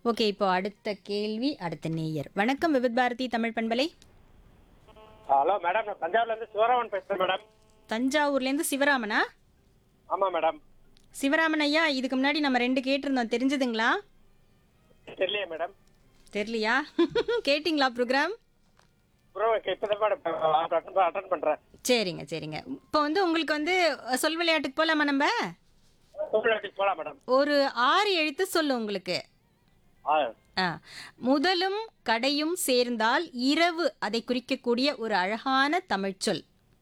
Okay இப்போ அடுத்த கேள்வி அடுத்த நேயர் வணக்கம் விவித் பாரதி தமிழ் பண்பலை ஹலோ மேடம் நான் தஞ்சாவூர்ல இருந்து சிவராமன் பேசுறேன் மேடம் தஞ்சாவூர்லேருந்து சிவராமனா ஆமா மேடம் சிவராமன் ஐயா இதுக்கு முன்னாடி நம்ம ரெண்டு கேட்டிருந்தோம் தெரிஞ்சதுங்களா தெரியலையே மேடம் தெரியலையா கேட்டிங்களா ப்ரோக்ராம் ப்ரோ இப்பதான் மேடம் அட்டன் பண்றேன் சரிங்க சரிங்க இப்போ வந்து உங்களுக்கு வந்து அஹ், சொல் விளையாட்டுக்கு போகலாமா நம்ம சூழ்நிலைக்கு போலாம் மேடம் ஒரு ஆறு எழுத்து சொல்லு உங்களுக்கு ஆ ஆ முதலும் கடையும் சேர்ந்தால் இரவு அதை குறிக்கக்கூடிய ஒரு அழகான தமிழ்ச்சொல்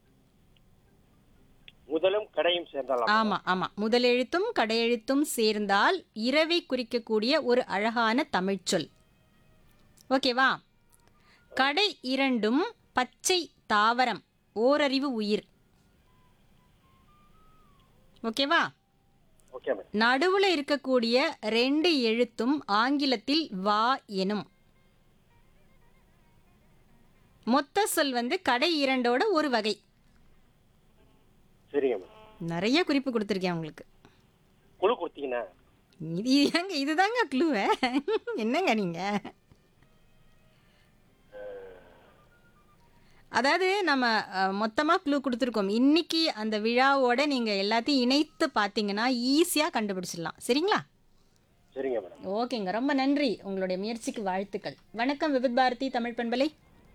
முதலும் கடையும் சேர்ந்தலாம் ஆமா ஆமா முதலெழுத்தும் கடையெழுத்தும் சேர்ந்தால் இரவை குறிக்கக்கூடிய ஒரு அழகான தமிழ்ச்சொல் ஓகேவா கடை இரண்டும் பச்சை தாவரம் ஓரறிவு உயிர் ஓகேவா ஓகே மேடம் நடுவுல இருக்கக்கூடிய ரெண்டு எழுத்தும் ஆங்கிலத்தில் வா எனும் மொத்த சொல் வந்து கடை இரண்டோட ஒரு வகை சரிங்க மேடம் நிறைய குறிப்பு கொடுத்துருக்கேன் உங்களுக்கு குழு கொடுத்தீங்கன்னா இது ஏங்க இதுதாங்க க்ளூவே என்னங்க நீங்க அதாவது நம்ம அஹ், மொத்தமா க்ளூ கொடுத்துருக்கோம் இன்னைக்கு அந்த விழாவோட நீங்க எல்லாத்தையும் இணைத்து பார்த்தீங்கன்னா ஈஸியா கண்டுபிடிச்சிடலாம் சரிங்களா சரிங்க மேடம் ஓகேங்க ரொம்ப நன்றி உங்களுடைய முயற்சிக்கு வாழ்த்துக்கள் வணக்கம் விவித் பாரதி தமிழ் பண்பலை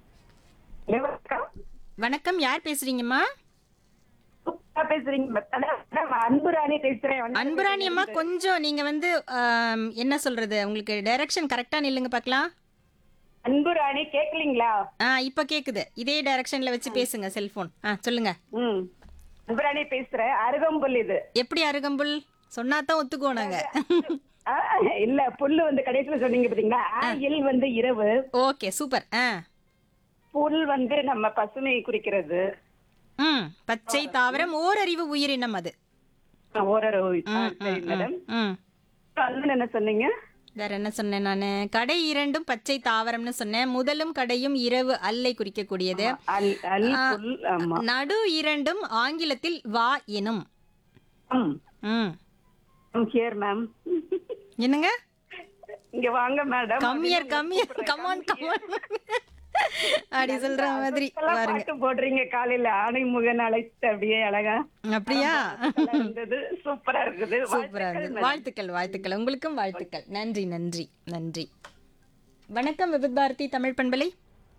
வணக்கம் யார் பேசுறீங்கம்மா சூப்பரா பேசுறீங்க மேடம். மேடம், அன்புராணி பேசுறேன் அன்புராணி அம்மா கொஞ்சம் நீங்க வந்து ஆம், என்ன சொல்றது உங்களுக்கு டைரக்ஷன் கரெக்டா நில்லுங்க பார்க்கலாம் அன்புராணி கேக்கலீங்களா ஆ இப்போ கேக்குது இதே டைரக்ஷன்ல வச்சு பேசுங்க செல்போன் ஆ சொல்லுங்க ம் அன்புராணி பேசுறேன் அருகம்புல் இது எப்படி அருகம்புல் சொன்னா தான் ஒத்துக்குவோம் நாங்க ஆ, இல்ல புல்லு வந்து கடைசியில சொன்னீங்க பாத்தீங்களா ஆ, இல் வந்து இரவு ஓகே சூப்பர் ஆ புல் வந்து நம்ம பசுமை குறிக்கிறது ம் பச்சை தாவரம் ஓரறிவு உயிரினம் அது ஆ, ஓரொரு ஆ, ம், சரி ம், மேடம் ம் வந்து என்ன சொன்னீங்க வேற என்ன சொன்னேன் நான் கடை இரண்டும் பச்சை தாவரம்னு சொன்னேன் முதலும் கடையும் இரவு அல்லை குறிக்கக்கூடியது அல் அல் ஆ, புல் ஆமா நடு இரண்டும் ஆங்கிலத்தில் வா எனும் ம் ம் ஹியர் மேம் என்னங்க இங்க வாங்க madam come here come here come on come on அப்படி சொல்ற மாதிரி எல்லாம் பாருங்க பாட்டு போடுறீங்க காலையில ஆணை முகன் அழைத்து அப்படியே அழகா அப்படியா நல்லா இருந்தது சூப்பரா இருக்குது சூப்பரா இருந்தது வாழ்த்துக்கள் வாழ்த்துக்கள் உங்களுக்கும் வாழ்த்துக்கள் நன்றி நன்றி நன்றி வணக்கம் விபித் பாரதி தமிழ் பண்பலை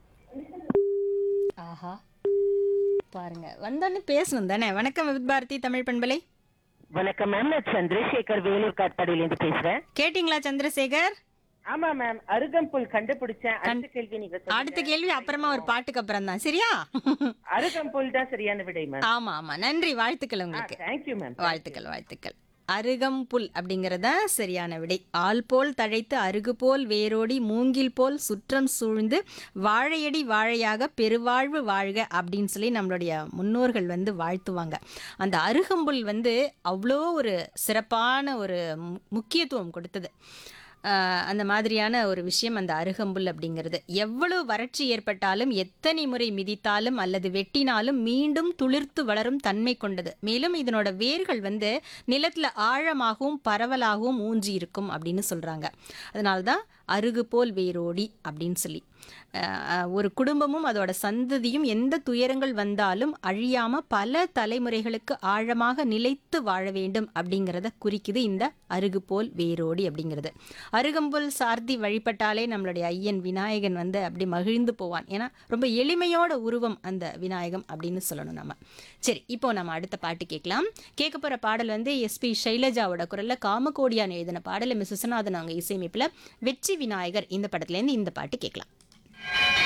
ஆஹா பாருங்க வந்தோடனே பேசணும் தானே வணக்கம் விபித் பாரதி தமிழ் பண்பலை வணக்கம் மேம் நான் சந்திரசேகர் வேலூர் காட்பாடியில இருந்து பேசுறேன் கேட்டிங்களா சந்திரசேகர் ஆமா மேம் அருகம்புல் கண்டுபிடிச்சேன் அடுத்த கேள்வி நீங்க சொல்லுங்க. அடுத்த கேள்வி அப்புறமா ஒரு பாட்டுக்கு அப்புறம் தான் சரியா அருகம்புல் தான் சரியான விடை மேம் ஆமா ஆமா நன்றி வாழ்த்துக்கள் உங்களுக்கு தேங்க்யூ மேம் வாழ்த்துக்கள் வாழ்த்துக்கள் அருகம்புல் அப்படிங்கறத சரியான விடை ஆள் போல் தழைத்து அருகு போல் வேரோடி மூங்கில் போல் சுற்றம் சூழ்ந்து வாழையடி வாழையாக பெருவாழ்வு வாழ்க அப்படின்னு சொல்லி நம்மளுடைய முன்னோர்கள் வந்து வாழ்த்துவாங்க அந்த அருகம்புல் வந்து அவ்வளோ ஒரு சிறப்பான ஒரு மு- முக்கியத்துவம் கொடுத்தது ஆஹ் அந்த மாதிரியான ஒரு விஷயம் அந்த அருகம்புல் அப்படிங்கிறது எவ்வளவு வறட்சி ஏற்பட்டாலும் எத்தனை முறை மிதித்தாலும் அல்லது வெட்டினாலும் மீண்டும் துளிர்த்து வளரும் தன்மை கொண்டது மேலும் இதனோட வேர்கள் வந்து நிலத்துல ஆழமாகவும் பரவலாகவும் ஊன்றி இருக்கும் அப்படின்னு சொல்றாங்க அதனால தான் அருகு போல் வேரோடி அப்படின்னு சொல்லி ஆஹ் ஒரு குடும்பமும் அதோட சந்ததியும் எந்த துயரங்கள் வந்தாலும் அழியாம பல தலைமுறைகளுக்கு ஆழமாக நிலைத்து வாழ வேண்டும் அப்படிங்கிறத குறிக்குது இந்த அருகு போல் வேரோடி அப்படிங்கிறது அருகம்புல் சார்த்தி வழிபட்டாலே நம்மளுடைய ஐயன் விநாயகன் வந்து அப்படி மகிழ்ந்து போவான் ஏன்னா ரொம்ப எளிமையோட உருவம் அந்த விநாயகம் அப்படின்னு சொல்லணும் நம்ம சரி இப்போ நம்ம அடுத்த பாட்டு கேட்கலாம் கேட்க போற பாடல் வந்து எஸ்பி சைலஜாவோட குரல்ல காமகோடியான் எழுதின பாடல் மிஸ் விஸ்வநாதன் அவங்க இசையமைப்புல வெற்றி விநாயகர் இந்த படத்துல இருந்து இந்த பாட்டு கேட்கலாம்